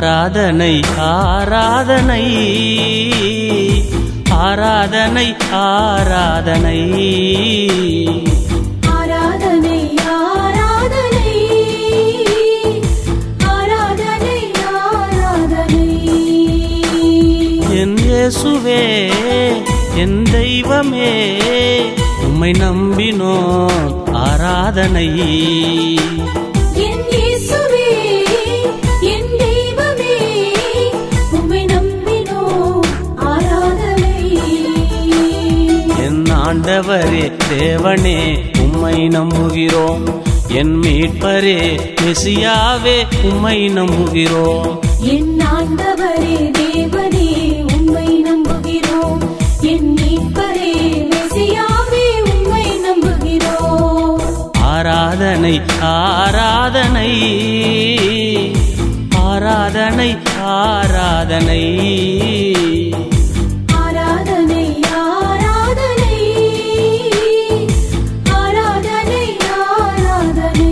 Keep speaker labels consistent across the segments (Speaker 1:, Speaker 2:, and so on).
Speaker 1: ஆராதனை ஆராதனை ஆராதனை ஆராதனை
Speaker 2: ஆராதனை ஆராதனை ஆராதனை ஆராதனை
Speaker 1: என் இயேசுவே என் தெய்வமே உம்மை நம்பினோ ஆராதனை
Speaker 2: என் இயேசுவே என் தெய்வமே உம்மை நம்பினோம் ஆராதனை
Speaker 1: என் ஆண்டவரே தேவனே உம்மை நம்புகிறோம் என் மீட்பரே மெசியாவே உம்மை நம்புகிறோம்
Speaker 2: என் ஆண்டவரே தேவனே உம்மை நம்புகிறோம் என் மீட்பரே மெசியாவே உம்மை நம்புகிறோம்
Speaker 1: ஆராதனை ஆராதனை ஆராதனை ஆராதனை
Speaker 2: ஆராதனை ஆராதனை ஆராதனை ஆராதனை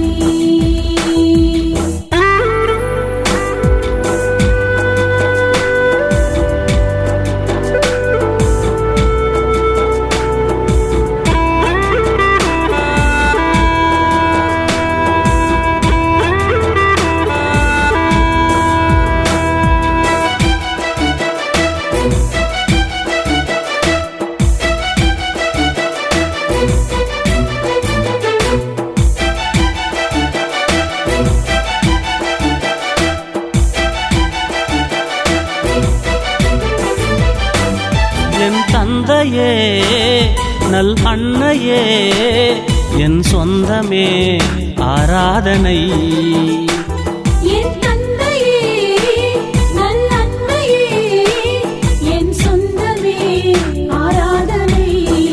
Speaker 1: என் தந்தையே நல் அன்னையே என் சொந்தமே ஆராதனை
Speaker 2: என் தந்தையே நல்லன்னையே என் சொந்தமே ஆராதனை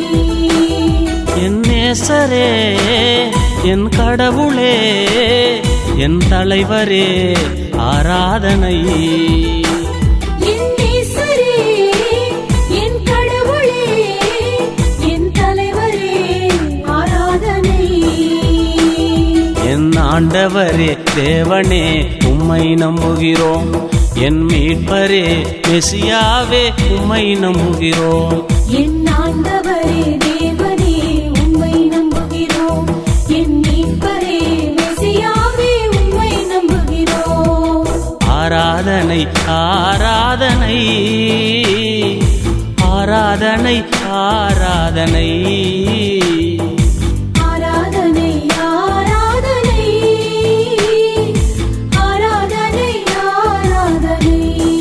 Speaker 1: என் நேசரே என் கடவுளே என் தலைவரே ஆராதனை
Speaker 2: என் நேசரே என் கடவுளே என் தலைவரே ஆராதனை
Speaker 1: என் ஆண்டவரே தேவனே உம்மை நம்புகிறோம் என் மீட்பரே மெசியாவே உம்மை நம்புகிறோம்
Speaker 2: என் ஆண்டவரே தேவனே உம்மை நம்புகிறோம் என் மீட்பரே மெசியாவே உம்மை நம்புகிறோம்
Speaker 1: ஆராதனை ஆராதனை ஆராதனை ஆராதனை
Speaker 2: ஆராதனை ஆராதனை ஆராதனை ஆராதனை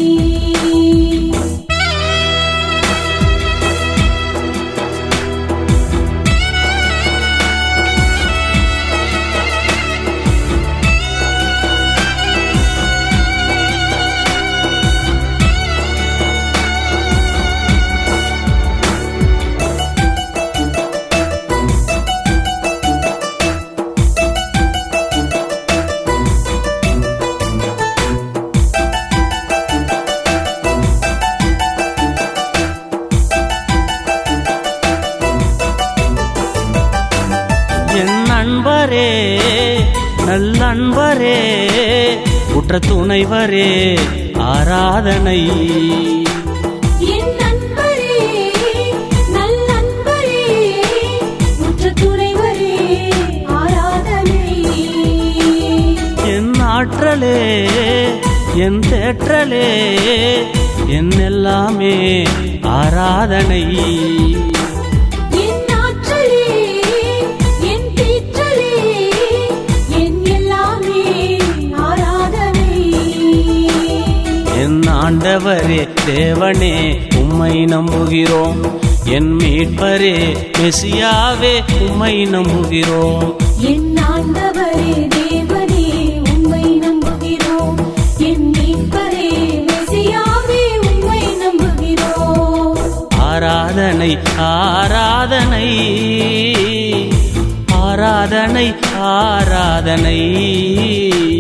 Speaker 1: என் நண்பரே நல்லன்பரே உற்ற துணைவரே ஆராதனை
Speaker 2: என் நண்பரே நல்லன்பரே உற்ற துணைவரே ஆராதனை
Speaker 1: என் ஆற்றலே என் தேற்றலே என் எல்லாமே ஆராதனை
Speaker 2: என் ஆற்றலே என் தீற்றலே என் எல்லாமே ஆராதனை
Speaker 1: என் ஆண்டவரே தேவனே உம்மை நம்புகிறோம் என் மீட்பரே மெசியாவே உம்மை நம்புகிறோம்
Speaker 2: என் ஆண்டவரே தேவனே உம்மை நம்புகிறோம் என் மீட்பரே மெசியாவே உம்மை நம்புகிறோம்
Speaker 1: ஆராதனை ஆராதனை ஆராதனை ஆராதனை